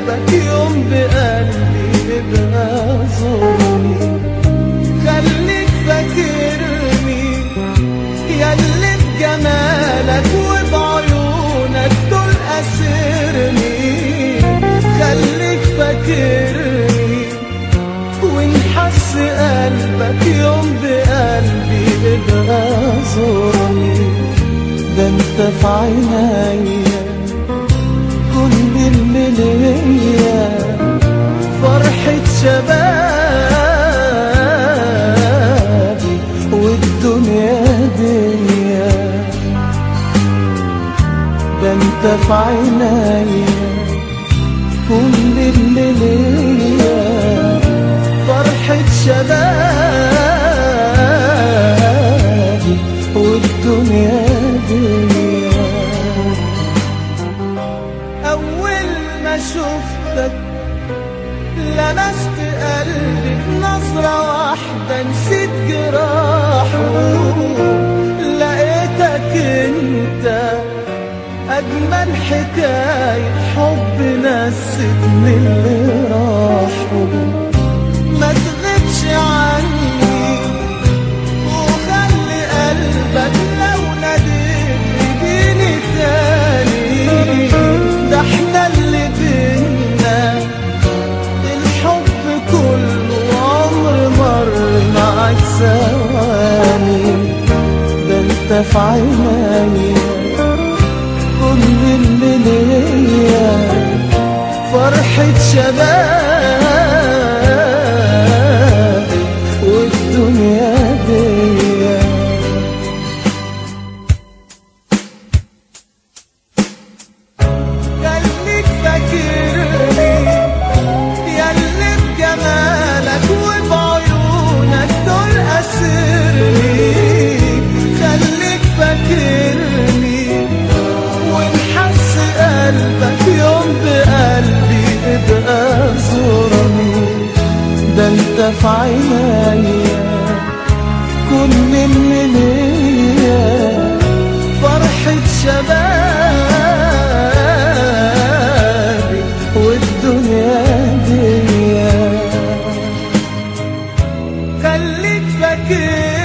قلبك يوم بقلبي يبقى زورني خليك فاكرني ياللي بجمالك وبعيونك دول أسرني خليك فاكرني ونحس قلبك يوم بقلبي يبقى زورني ده انت في عينيا كل اللي ليا فرحة شبابي والدنيا ديا ده انت في عينيا كل اللي ليا فرحة شبابي والدنيا ديا أول ما شفتك لمست قلبي بنظرة واحدة نسيت جراحه لقيتك انت أجمل حكاية حب نستني اللي راحوا ما تغيبش عني وخلي قلبك لو ناديت يجيني تاني ده احنا اللي بينا الحب كله عمر مر معاك ثواني ده انت في عينيا كل اللي ليا فرحة شبابي والدنيا ديا خليك فاكرني ياللي بجمالك وبعيونك دول أسرني خليك فاكرني ونحس قلبك يوم بقلبي ابقى زورني ده انت في عينيا كل اللي ليا فرحة شبابي والدنيا ديا خليك فاكر